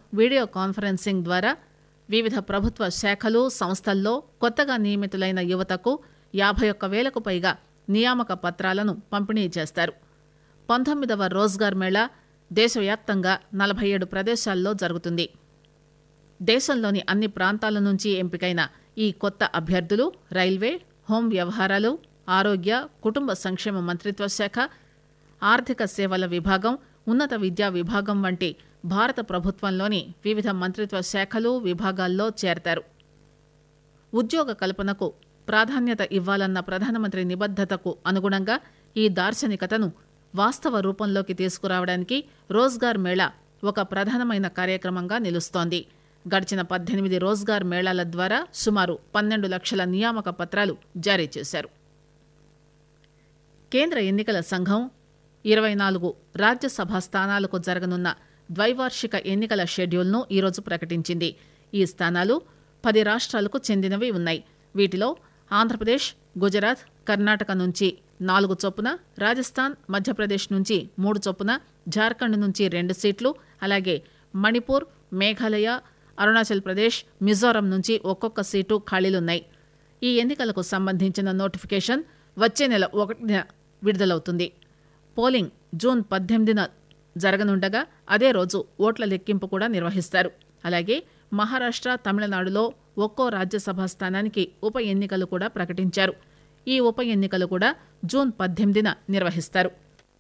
video conferencing ద్వారా వివిధ ప్రభుత్వ శాఖలు సంస్థల్లో కొత్తగా నియమితులైన యువతకు యాభై ఒక్క వేలకు పైగా నియామక పత్రాలను పంపిణీ చేస్తారు పంతొమ్మిదవ రోజ్గార్ మేళా దేశవ్యాప్తంగా నలభై ఏడు ప్రదేశాల్లో జరుగుతుంది దేశంలోని అన్ని ప్రాంతాల నుంచి ఎంపికైన ఈ కొత్త అభ్యర్థులు రైల్వే హోం వ్యవహారాలు ఆరోగ్య కుటుంబ సంక్షేమ మంత్రిత్వ శాఖ ఆర్థిక సేవల విభాగం ఉన్నత విద్యా విభాగం వంటి భారత ప్రభుత్వంలోని వివిధ మంత్రిత్వ శాఖలు విభాగాల్లో చేరతారు ఉద్యోగ కల్పనకు ప్రాధాన్యత ఇవ్వాలన్న ప్రధానమంత్రి నిబద్దతకు అనుగుణంగా ఈ దార్శనికతను వాస్తవ రూపంలోకి తీసుకురావడానికి రోజ్గార్ మేళా ఒక ప్రధానమైన కార్యక్రమంగా నిలుస్తోంది గడిచిన పద్దెనిమిది రోజ్గార్ మేళాల ద్వారా సుమారు పన్నెండు లక్షల నియామక పత్రాలు జారీ చేశారు కేంద్ర ఎన్నికల సంఘం ఇరవై నాలుగు రాజ్యసభ స్థానాలకు జరగనున్న ద్వైవార్షిక ఎన్నికల షెడ్యూల్ను ఈరోజు ప్రకటించింది ఈ స్థానాలు పది రాష్ట్రాలకు చెందినవి ఉన్నాయి వీటిలో ఆంధ్రప్రదేశ్ గుజరాత్ కర్ణాటక నుంచి నాలుగు చొప్పున రాజస్థాన్ మధ్యప్రదేశ్ నుంచి మూడు చొప్పున జార్ఖండ్ నుంచి రెండు సీట్లు అలాగే మణిపూర్ మేఘాలయ అరుణాచల్ ప్రదేశ్ మిజోరం నుంచి ఒక్కొక్క సీటు ఖాళీలున్నాయి ఈ ఎన్నికలకు సంబంధించిన నోటిఫికేషన్ వచ్చే నెల ఒకటిన విడుదలవుతుంది పోలింగ్ జూన్ పద్దెనిమిదిన జరగనుండగా అదే రోజు ఓట్ల లెక్కింపు కూడా నిర్వహిస్తారు అలాగే మహారాష్ట్ర తమిళనాడులో ఒక్కో రాజ్యసభ స్థానానికి ఉప ఎన్నికలు కూడా ప్రకటించారు ఈ ఉప ఎన్నికలు కూడా జూన్ పద్దెనిమిదిన నిర్వహిస్తారు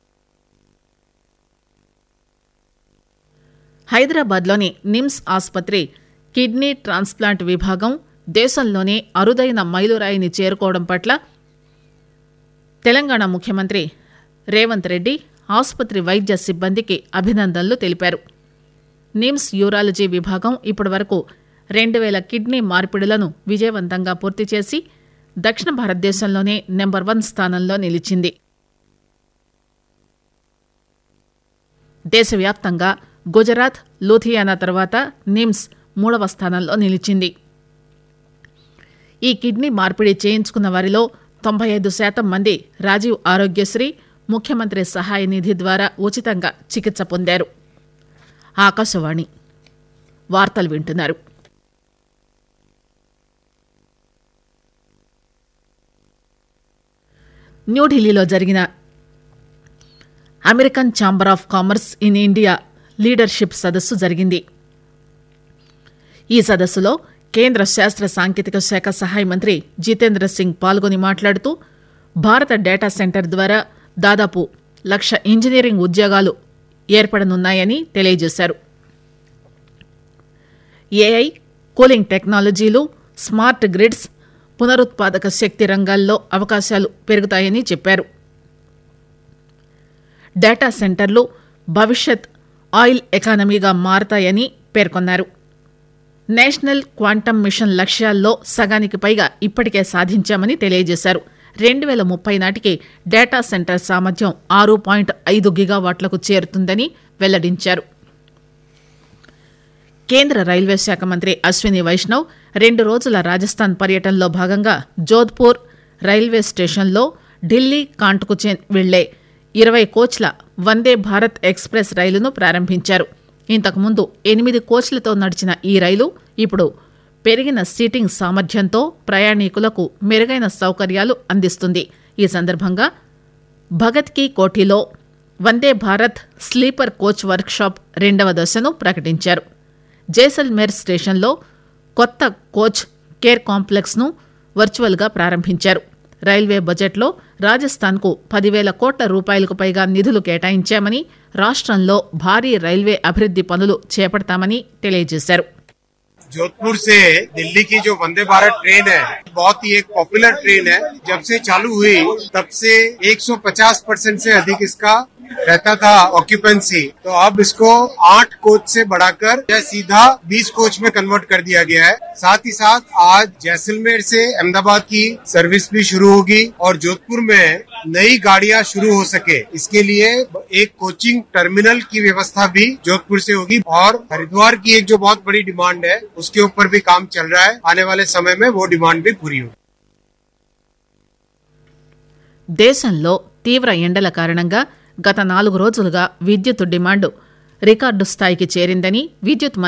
హైదరాబాద్లోని నిమ్స్ ఆసుపత్రి కిడ్నీ ట్రాన్స్ప్లాంట్ విభాగం దేశంలోనే అరుదైన మైలురాయిని చేరుకోవడం పట్ల తెలంగాణ ముఖ్యమంత్రి రేవంత్ రెడ్డి ఆసుపత్రి వైద్య సిబ్బందికి అభినందనలు తెలిపారు నిమ్స్ యూరాలజీ విభాగం ఇప్పటివరకు రెండు వేల కిడ్నీ మార్పిడులను విజయవంతంగా పూర్తి చేసి దక్షిణ భారతదేశంలోనే నెంబర్ వన్ స్థానంలో నిలిచింది దేశవ్యాప్తంగా గుజరాత్ లూథియానా తర్వాత నిమ్స్ మూడవ స్థానంలో నిలిచింది ఈ కిడ్నీ మార్పిడి చేయించుకున్న వారిలో తొంభై ఐదు శాతం మంది రాజీవ్ ఆరోగ్యశ్రీ ముఖ్యమంత్రి సహాయ నిధి ద్వారా ఉచితంగా చికిత్స పొందారు ఆకాశవాణి వార్తలు వింటున్నారు న్యూఢిల్లీలో జరిగిన American chamber of commerce in India leadership సదస్సు జరిగింది ఈ సదస్సులో కేంద్ర శాస్త్ర సాంకేతిక శాఖ సహాయ మంత్రి జితేంద్ర సింగ్ పాల్గొని మాట్లాడుతూ భారత డేటా సెంటర్ ద్వారా దాదాపు లక్ష ఇంజనీరింగ్ ఉద్యోగాలు ఏర్పడనున్నాయని తెలియజేశారు ఏఐ కూలింగ్ టెక్నాలజీలు స్మార్ట్ గ్రిడ్స్ పునరుత్పాదక శక్తి రంగాల్లో అవకాశాలు పెరుగుతాయని చెప్పారు డేటా సెంటర్లు భవిష్యత్ ఆయిల్ ఎకానమీగా మారతాయని పేర్కొన్నారు నేషనల్ క్వాంటమ్ మిషన్ లక్ష్యాల్లో సగానికి పైగా ఇప్పటికే సాధించామని తెలియజేశారు రెండు వేల ముప్పై నాటికి డేటా సెంటర్ సామర్థ్యం ఆరు పాయింట్ ఐదు గిగావాట్లకు చేరుతుందని వెల్లడించారు కేంద్ర రైల్వే శాఖ మంత్రి అశ్విని వైష్ణవ్ రెండు రోజుల రాజస్థాన్ పర్యటనలో భాగంగా జోధ్పూర్ రైల్వే స్టేషన్లో ఢిల్లీ కాంట్కు వెళ్లే ఇరవై కోచ్ల వందే భారత్ ఎక్స్ప్రెస్ రైలును ప్రారంభించారు ఇంతకుముందు ఎనిమిది కోచ్లతో నడిచిన ఈ రైలు ఇప్పుడు పెరిగిన సీటింగ్ సామర్థ్యంతో ప్రయాణికులకు మెరుగైన సౌకర్యాలు అందిస్తుంది ఈ సందర్భంగా భగత్ కీ కోఠీలో Vande Bharat sleeper coach workshop రెండవ దశను ప్రకటించారు జైసల్మేర్ స్టేషన్లో కొత్త కోచ్ కేర్ కాంప్లెక్స్ను వర్చువల్గా ప్రారంభించారు రైల్వే బడ్జెట్లో రాజస్థాన్కు పదివేల కోట్ల రూపాయలకు పైగా నిధులు కేటాయించామని రాష్ట్రంలో భారీ రైల్వే అభివృద్ది పనులు చేపడతామని తెలియజేశారు जोधपुर से दिल्ली की जो वंदे भारत ट्रेन है बहुत ही एक पॉपुलर ट्रेन है जब से चालू हुई तब से 150 परसेंट से अधिक इसका रहता था ऑक्यूपेंसी तो अब इसको आठ कोच से बढ़ाकर यह सीधा 20 कोच में कन्वर्ट कर दिया गया है साथ ही साथ आज जैसलमेर से अहमदाबाद की सर्विस भी शुरू होगी और जोधपुर में नई गाड़ियां शुरू हो सके इसके लिए एक कोचिंग टर्मिनल की व्यवस्था भी जोधपुर से होगी और हरिद्वार की एक जो बहुत बड़ी डिमांड है उसके ऊपर भी काम चल रहा है आने वाले समय में वो डिमांड भी पूरी होगी దేశంలో తీవ్ర ఎండల కారణంగా గత నాలుగు రోజులుగా విద్యుత్ డిమాండ్ రికార్డు స్థాయికి చేరిందని విద్యుత్